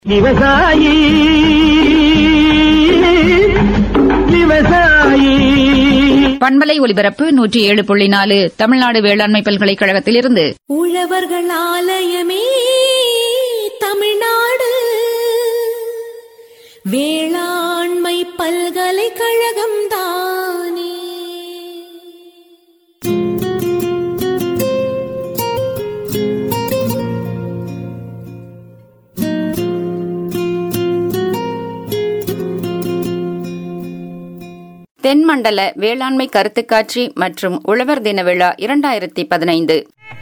விவசாயி விவசாயி பண்பலை ஒலிபரப்பு நூற்றி ஏழு புள்ளி நாலு தமிழ்நாடு வேளாண்மை பல்கலைக்கழகத்திலிருந்து உழவர்கள் ஆலயமே தமிழ்நாடு வேளாண்மை பல்கலைக்கழகம் தானே தென்மண்டல வேளாண்மை கருத்துக்காட்சி மற்றும் உழவர் தின விழா இரண்டாயிரத்தி பதினைந்து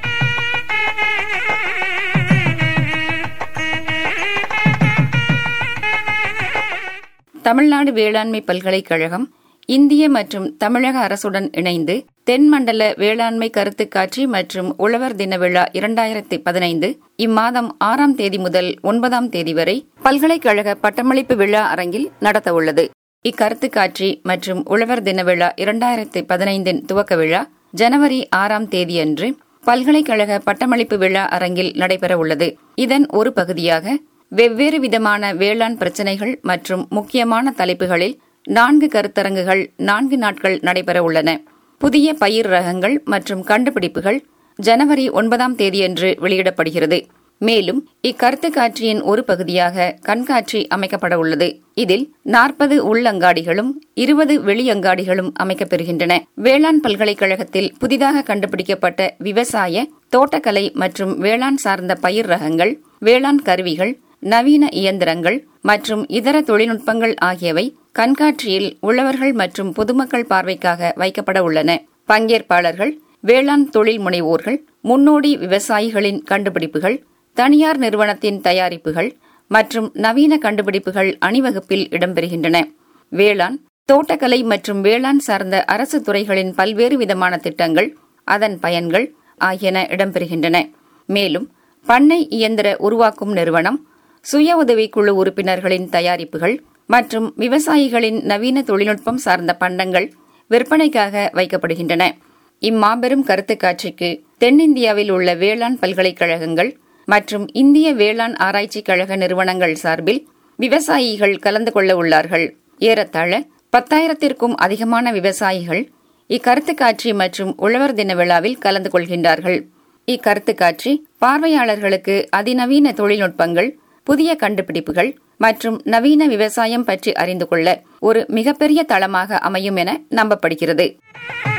தமிழ்நாடு வேளாண்மை பல்கலைக்கழகம் இந்திய மற்றும் தமிழக அரசுடன் இணைந்து தென்மண்டல வேளாண்மை கருத்துக்காட்சி மற்றும் உழவர் தின விழா இரண்டாயிரத்தி பதினைந்து இம்மாதம் ஆறாம் தேதி முதல் ஒன்பதாம் தேதி வரை பல்கலைக்கழக பட்டமளிப்பு விழா அரங்கில் நடத்தவுள்ளது இக்கருத்துக்காட்சி மற்றும் உழவர் தின விழா இரண்டாயிரத்தி பதினைந்தின் துவக்க விழா ஜனவரி ஆறாம் தேதியன்று பல்கலைக்கழக பட்டமளிப்பு விழா அரங்கில் நடைபெறவுள்ளது இதன் ஒரு பகுதியாக வெவ்வேறு விதமான வேளாண் பிரச்சினைகள் மற்றும் முக்கியமான தலைப்புகளில் நான்கு கருத்தரங்குகள் நான்கு நாட்கள் நடைபெறவுள்ளன புதிய பயிர் ரகங்கள் மற்றும் கண்டுபிடிப்புகள் ஜனவரி ஒன்பதாம் தேதியன்று வெளியிடப்படுகிறது மேலும் இக்கருத்து காட்சியின் ஒரு பகுதியாக கண்காட்சி அமைக்கப்பட உள்ளது இதில் நாற்பது உள்ளங்காடிகளும் இருபது வெளியங்காடிகளும் அமைக்கப்பெறுகின்றன வேளாண் பல்கலைக்கழகத்தில் புதிதாக கண்டுபிடிக்கப்பட்ட விவசாய தோட்டக்கலை மற்றும் வேளாண் சார்ந்த பயிர் ரகங்கள் வேளாண் கருவிகள் நவீன இயந்திரங்கள் மற்றும் இதர தொழில்நுட்பங்கள் ஆகியவை கண்காட்சியில் உழவர்கள் மற்றும் பொதுமக்கள் பார்வைக்காக வைக்கப்பட உள்ளன பங்கேற்பாளர்கள் வேளாண் தொழில் முனைவோர்கள் முன்னோடி விவசாயிகளின் கண்டுபிடிப்புகள் தனியார் நிறுவனத்தின் தயாரிப்புகள் மற்றும் நவீன கண்டுபிடிப்புகள் அணிவகுப்பில் இடம்பெறுகின்றன வேளாண் தோட்டக்கலை மற்றும் வேளாண் சார்ந்த அரசு துறைகளின் பல்வேறு விதமான திட்டங்கள் அதன் பயன்கள் ஆகியன இடம்பெறுகின்றன மேலும் பண்ணை இயந்திர உருவாக்கும் நிறுவனம் சுய உதவிக்குழு உறுப்பினர்களின் தயாரிப்புகள் மற்றும் விவசாயிகளின் நவீன தொழில்நுட்பம் சார்ந்த பண்டங்கள் விற்பனைக்காக வைக்கப்படுகின்றன இம்மாபெரும் கருத்துக் காட்சிக்கு தென்னிந்தியாவில் உள்ள வேளாண் பல்கலைக்கழகங்கள் மற்றும் இந்திய வேளாண் ஆராய்ச்சி கழக நிறுவனங்கள் சார்பில் விவசாயிகள் கலந்து கொள்ள உள்ளார்கள் ஏறத்தாழ பத்தாயிரத்திற்கும் அதிகமான விவசாயிகள் இக்கருத்துக் காட்சி மற்றும் உழவர் தின விழாவில் கலந்து கொள்கின்றார்கள் இக்கருத்துக் காட்சி பார்வையாளர்களுக்கு அதிநவீன தொழில்நுட்பங்கள் புதிய கண்டுபிடிப்புகள் மற்றும் நவீன விவசாயம் பற்றி அறிந்து கொள்ள ஒரு மிகப்பெரிய தளமாக அமையும் என நம்பப்படுகிறது